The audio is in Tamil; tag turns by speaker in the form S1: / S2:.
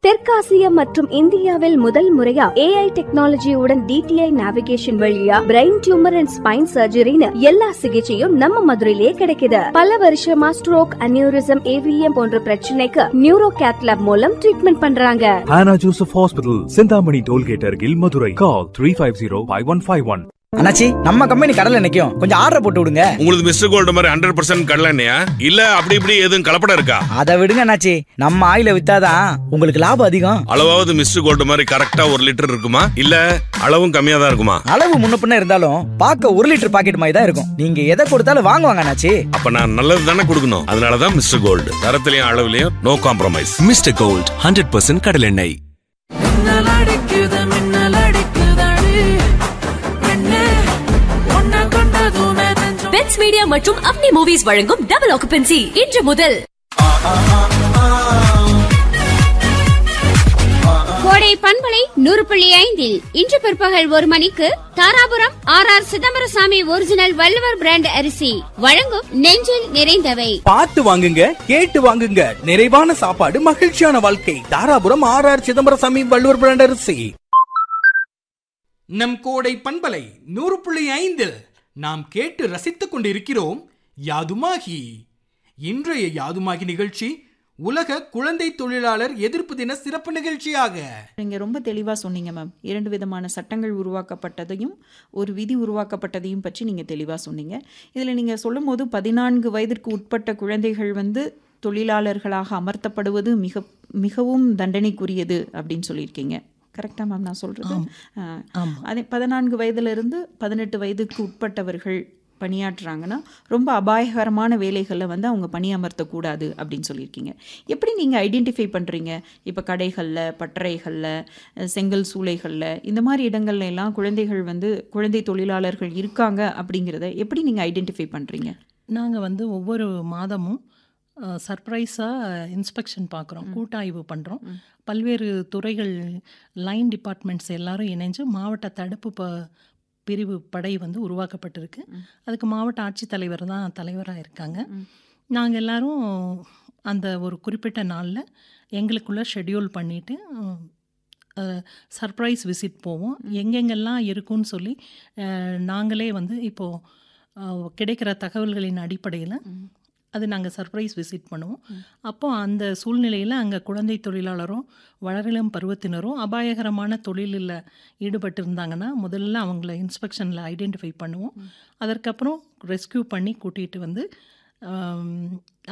S1: தெற்காசியா மற்றும் இந்தியாவில் முதல் முறையா ஏஐ டெக்னாலஜியுடன் டிடிஐ நேவிகேஷன் வழியா பிரெயின் டியூமர் அண்ட் ஸ்பைன் சர்ஜரின்னு எல்லா சிகிச்சையும் நம்ம மதுரையிலேயே கிடைக்குது பல வருஷமா ஸ்ட்ரோக் அனியூரிசம் ஏவிஎம் போன்ற பிரச்சனைக்கு நியூரோ கேத்லாப் மூலம் ட்ரீட்மெண்ட் பண்றாங்க
S2: Hannah Joseph Hospital, Sindhamani Tollgate Argil, Madurai. Call 350-5151.
S3: அண்ணாச்சி நம்ம கம்பெனி கடல்ல நிக்கும் கொஞ்சம் ஆர்டர் போட்டு விடுங்க
S4: உங்களுக்கு மிஸ்டர் கோல்டு மாதிரி ஹண்ட்ரட் பர்சன்ட் கடலண்ணையா இல்ல அப்படி இப்படி எதுவும் கலப்படம் இருக்கா
S3: அதை விடுங்க அண்ணாச்சி நம்ம ஆயில வித்தாதான் உங்களுக்கு லாபம் அதிகம்
S4: அளவாவது மிஸ்டர் கோல்டு மாதிரி கரெக்டா ஒரு லிட்டர் இருக்குமா இல்ல அளவும் கம்மியா தான் இருக்குமா
S3: அளவு முன்ன பின்ன இருந்தாலும் பார்க்க ஒரு லிட்டர் பாக்கெட் மாதிரி தான் இருக்கும் நீங்க எதை கொடுத்தாலும் வாங்குவாங்க அண்ணாச்சி
S4: அப்ப நான் நல்லது தானே கொடுக்கணும் அதனாலதான் மிஸ்டர் கோல்டு தரத்திலையும் அளவுலயும் no compromise
S5: mister gold hundred percent கடலெண்ணெய்
S6: மின்னல் அடிக்குது மின்னல் அடிக்குதடி பெண்ணே உன்னை கொண்டதுமே நெஞ்சம்
S7: பெட்ஸ் மீடியா மற்றும் அப்னி மூவிஸ் வழங்கும் டபுள் ஆக்குபென்சி இன்று முதல்
S8: கோடை பண்பலை நூறு புள்ளி ஐந்தில் இன்று பிற்பகல் ஒரு மணிக்கு Dharapuram R R Chidambarasamy original Valluvar brand அரிசி வழங்கும் நெஞ்சில் நிறைந்தவை
S9: பார்த்து வாங்குங்க கேட்டு வாங்குங்க நிறைவான சாப்பாடு மகிழ்ச்சியான வாழ்க்கை Dharapuram R R Chidambarasamy Valluvar brand அரிசி நம் கோடை பண்பலை நூறு புள்ளி ஐந்தில் நாம் கேட்டு ரசித்துக் கொண்டிருக்கிறோம் யாதுமாகி இன்றைய யாதுமாகி நிகழ்ச்சி உலக குழந்தை தொழிலாளர் எதிர்ப்பு தின சிறப்பு நிகழ்ச்சியாக
S10: நீங்க ரொம்ப தெளிவா சொன்னீங்க மேம் இரண்டு விதமான சட்டங்கள் உருவாக்கப்பட்டதையும் ஒரு விதி உருவாக்கப்பட்டதையும் பற்றி நீங்க தெளிவா சொன்னீங்க இதுல நீங்க சொல்லும்போது பதினான்கு வயதிற்கு உட்பட்ட குழந்தைகள் வந்து தொழிலாளர்களாக அமர்த்தப்படுவது மிக மிகவும் தண்டனைக்குரியது அப்படின்னு சொல்லியிருக்கீங்க கரெக்டா மேம் நான் சொல்றது ஆ, அதே பதினான்கு வயதிலிருந்து பதினெட்டு வயதுக்கு உட்பட்டவர்கள் பணியாற்றுறாங்கன்னா ரொம்ப அபாயகரமான வேலைகளில் வந்து அவங்க பணியமர்த்தக்கூடாது அப்படின்னு சொல்லியிருக்கீங்க எப்படி நீங்கள் ஐடென்டிஃபை பண்ணுறீங்க இப்போ கடைகளில் பட்டறைகளில் அஹ், செங்கல் சூளைகளில் இந்த மாதிரி இடங்கள்ல எல்லாம் குழந்தைகள் வந்து குழந்தை தொழிலாளர்கள் இருக்காங்க அப்படிங்கிறத எப்படி நீங்கள் ஐடென்டிஃபை பண்ணுறீங்க
S11: நாங்கள் வந்து ஒவ்வொரு மாதமும் சர்ப்ரைஸாக இன்ஸ்பெக்ஷன் பார்க்குறோம் கூட்டாய்வு பண்ணுறோம் பல்வேறு துறைகள் லைன் டிபார்ட்மெண்ட்ஸ் எல்லாரும் இணைஞ்சு மாவட்ட தடுப்பு ப பிரிவு படை வந்து உருவாக்கப்பட்டிருக்கு அதுக்கு மாவட்ட ஆட்சித்தலைவர் தான் தலைவராக இருக்காங்க நாங்கள் எல்லாரும் அந்த ஒரு குறிப்பிட்ட நாளில் எங்களுக்குள்ள ஷெட்யூல் பண்ணிவிட்டு சர்ப்ரைஸ் விசிட் போவோம் எங்கெங்கெல்லாம் இருக்குன்னு சொல்லி அஹ், நாங்களே வந்து இப்போது கிடைக்கிற தகவல்களின் அடிப்படையில் அது நாங்கள் சர்ப்ரைஸ் விசிட் பண்ணுவோம் அப்போ அந்த சூழ்நிலையில் அங்கே குழந்தை தொழிலாளரும் வளரிளம் பருவத்தினரும் அபாயகரமான தொழிலில் ஈடுபட்டு இருந்தாங்கன்னா முதல்ல அவங்கள இன்ஸ்பெக்ஷனில் ஐடென்டிஃபை பண்ணுவோம் அதற்கப்புறம் ரெஸ்க்யூ பண்ணி கூட்டிகிட்டு வந்து ஆம்,